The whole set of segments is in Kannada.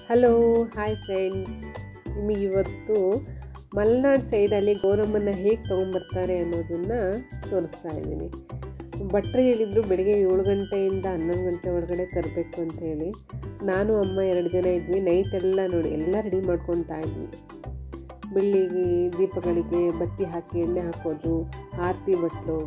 ಹಲೋ ಹಾಯ್ ಫ್ರೆಂಡ್ಸ್ ನಿಮಗೆ ಇವತ್ತು ಮಲೆನಾಡು ಸೈಡಲ್ಲಿ ಗೌರಮ್ಮನ ಹೇಗೆ ತೊಗೊಂಬರ್ತಾರೆ ಅನ್ನೋದನ್ನು ತೋರಿಸ್ತಾ ಇದ್ದೀನಿ ಭಟ್ರು ಹೇಳಿದರು ಬೆಳಿಗ್ಗೆ ಏಳು ಗಂಟೆಯಿಂದ ಹನ್ನೊಂದು ಗಂಟೆ ಒಳಗಡೆ ತರಬೇಕು ಅಂತ ಹೇಳಿ ನಾನು ಅಮ್ಮ ಎರಡು ಜನ ಇದ್ವಿ ನೈಟೆಲ್ಲ ನೋಡಿ ಎಲ್ಲ ರೆಡಿ ಮಾಡ್ಕೊತಾ ಇದ್ವಿ ಬೆಳ್ಳಿಗೆ ದೀಪಗಳಿಗೆ ಬತ್ತಿ ಹಾಕಿ ಎಣ್ಣೆ ಹಾಕೋದು ಆರತಿ ಬಟ್ಲು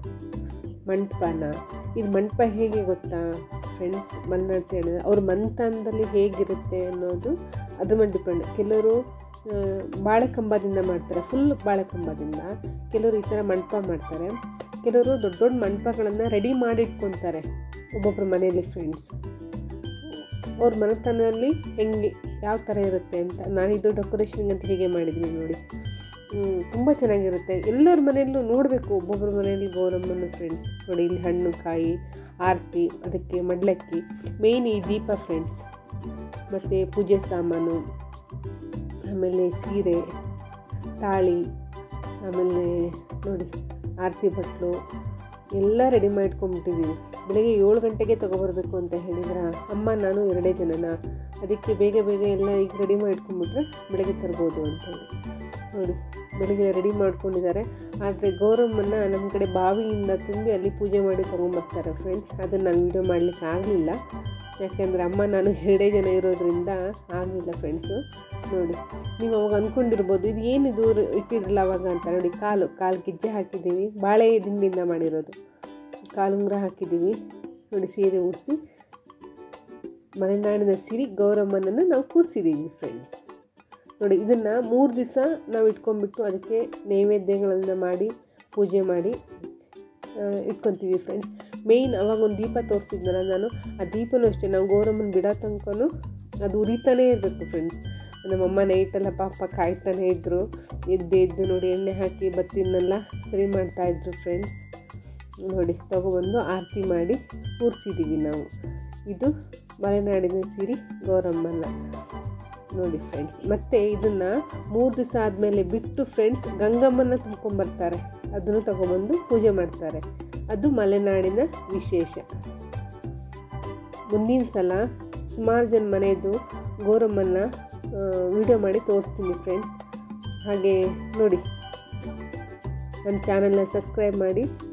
ಮಂಟಪನ ಇದು ಮಂಟಪ ಹೇಗೆ ಗೊತ್ತಾ ಫ್ರೆಂಡ್ಸ್ ಮಲೆನಾಡು ಸೈಡ್ ಅವ್ರ ಮನೆತನದಲ್ಲಿ ಹೇಗಿರುತ್ತೆ ಅನ್ನೋದು ಅದ್ರ ಮೇಲೆ ಡಿಪೆಂಡ್ ಕೆಲವರು ಆ, ಬಾಳೆಕಂಬದಿಂದ ಮಾಡ್ತಾರೆ ಫುಲ್ ಬಾಳೆಕಂಬದಿಂದ ಕೆಲವರು ಈ ಥರ ಮಂಟಪ ಮಾಡ್ತಾರೆ ಕೆಲವರು ದೊಡ್ಡ ದೊಡ್ಡ ಮಂಟಪಗಳನ್ನು ರೆಡಿ ಮಾಡಿ ಇಟ್ಕೊತಾರೆ ಒಬ್ಬೊಬ್ಬರ ಮನೆಯಲ್ಲಿ ಫ್ರೆಂಡ್ಸ್ ಅವ್ರ ಮನೆತನದಲ್ಲಿ ಹೆಂಗೆ ಯಾವ ಥರ ಇರುತ್ತೆ ಅಂತ ನಾನಿದು ಡೆಕೋರೇಷನ್ ಅಂತ ಹೇಗೆ ಮಾಡಿದ್ದೀನಿ ನೋಡಿ ತುಂಬ ಚೆನ್ನಾಗಿರುತ್ತೆ ಎಲ್ಲರ ಮನೆಯಲ್ಲೂ ನೋಡಬೇಕು ಒಬ್ಬೊಬ್ಬರ ಮನೆಯಲ್ಲಿ ಗೌರಮ್ಮನ ಫ್ರೆಂಡ್ಸ್ ನೋಡಿ ಇಲ್ಲಿ ಹಣ್ಣು ಕಾಯಿ ಆರತಿ ಅದಕ್ಕೆ ಮಡ್ಲಕ್ಕಿ ಮೇಯ್ನ್ ಈ ದೀಪ ಫ್ರೆಂಡ್ಸ್ ಮತ್ತು ಪೂಜೆ ಸಾಮಾನು ಆಮೇಲೆ ಸೀರೆ ತಾಳಿ ಆಮೇಲೆ ನೋಡಿ ಆರತಿ ಬಟ್ಲು ಎಲ್ಲ ರೆಡಿ ಮಾಡಿಟ್ಕೊಂಡ್ಬಿಟ್ಟಿದ್ದೀವಿ ಬೆಳಗ್ಗೆ ಏಳು ಗಂಟೆಗೆ ತೊಗೊಬರ್ಬೇಕು ಅಂತ ಹೇಳಿದ್ರ ಅಮ್ಮ ನಾನು ಎರಡೇ ಜನನ ಅದಕ್ಕೆ ಬೇಗ ಬೇಗ ಎಲ್ಲ ಈಗ ರೆಡಿ ಮಾಡಿಟ್ಕೊಂಡ್ಬಿಟ್ರೆ ಬೆಳಗ್ಗೆ ತರ್ಬೋದು ಅಂತೇಳಿ ನೋಡಿ ಬೆಳಗ್ಗೆ ರೆಡಿ ಮಾಡ್ಕೊಂಡಿದ್ದಾರೆ ಆದರೆ ಗೌರಮ್ಮನ ನಮ್ಮ ಕಡೆ ಬಾವಿಯಿಂದ ತುಂಬಿ ಅಲ್ಲಿ ಪೂಜೆ ಮಾಡಿ ತೊಗೊಂಬರ್ತಾರೆ ಫ್ರೆಂಡ್ಸ್ ಅದನ್ನು ನಾನು ವೀಡಿಯೋ ಮಾಡಲಿಕ್ಕೆ ಆಗಲಿಲ್ಲ ಯಾಕೆಂದರೆ ಅಮ್ಮ ನಾನು ಎರಡೇ ಜನ ಇರೋದ್ರಿಂದ ಆಗಲಿಲ್ಲ ಫ್ರೆಂಡ್ಸು ನೋಡಿ ನೀವು ಅವಾಗ ಅಂದ್ಕೊಂಡಿರ್ಬೋದು ಇದು ಏನಿದು ರ- ಇಟ್ಟಿರಲ್ಲ ಅವಾಗ ಅಂತ ನೋಡಿ ಕಾಲು ಕಾಲು ಗೆಜ್ಜೆ ಹಾಕಿದ್ದೀವಿ ಬಾಳೆ ದಿಂಡಿಂದ ಮಾಡಿರೋದು ಕಾಲುಂಗುರ ಹಾಕಿದ್ದೀವಿ ನೋಡಿ ಸೀರೆ ಉಡಿಸಿ ಮಲೆನಾಡಿನ ಸಿರಿ ಗೌರಮ್ಮನನ್ನು ನಾವು ಕೂರಿಸಿದ್ದೀವಿ ಫ್ರೆಂಡ್ಸ್ ನೋಡಿ ಇದನ್ನು ಮೂರು ದಿವಸ ನಾವು ಇಟ್ಕೊಂಡ್ಬಿಟ್ಟು ಅದಕ್ಕೆ ನೈವೇದ್ಯಗಳನ್ನು ಮಾಡಿ ಪೂಜೆ ಮಾಡಿ ಆ, ಇಟ್ಕೊತೀವಿ ಫ್ರೆಂಡ್ಸ್ ಮೇಯ್ನ್ ಅವಾಗ ಒಂದು ದೀಪ ತೋರಿಸಿದ್ನಲ್ಲ ನಾನು ಆ ದೀಪನೂ ಅಷ್ಟೇ ನಾವು ಗೌರಮ್ಮನ ಬಿಡೋ ತನಕನೂ ಅದು ಉರಿತಾನೇ ಇರಬೇಕು ಫ್ರೆಂಡ್ಸ್ ನಮ್ಮಮ್ಮ ನೈಟೆಲ್ಲ ಪಾಪ ಕಾಯ್ತಾನೆ ಇದ್ದರು ಎದ್ದು ಎದ್ದು ನೋಡಿ ಎಣ್ಣೆ ಹಾಕಿ ಬತ್ತಿನೆಲ್ಲ ಸರಿ ಮಾಡ್ತಾಯಿದ್ರು ಫ್ರೆಂಡ್ಸ್ ನೋಡಿ ತಗೊಬಂದು ಆರತಿ ಮಾಡಿ ಕೂರಿಸಿದ್ದೀವಿ ನಾವು ಇದು ಮಲೆನಾಡಿನ ಸಿರಿ ಗೌರಮ್ಮನ ನೋಡಿ ಫ್ರೆಂಡ್ಸ್ ಮತ್ತು ಇದನ್ನು ಮೂರು ದಿವಸ ಆದಮೇಲೆ ಬಿಟ್ಟು ಫ್ರೆಂಡ್ಸ್ ಗಂಗಮ್ಮನ ತುಂಬ್ಕೊಂಬರ್ತಾರೆ ಅದನ್ನು ತಗೊಬಂದು ಪೂಜೆ ಮಾಡ್ತಾರೆ ಅದು ಮಲೆನಾಡಿನ ವಿಶೇಷ ಮುಂದಿನ ಸಲ ಸುಮಾರು ಜನ ಮನೆಯದು ಗೌರಮ್ಮನ ವಿಡಿಯೋ ಮಾಡಿ ತೋರಿಸ್ತೀನಿ ಫ್ರೆಂಡ್ಸ್ ಹಾಗೆ ನೋಡಿ ನನ್ನ ಚಾನಲ್ನ ಸಬ್ಸ್ಕ್ರೈಬ್ ಮಾಡಿ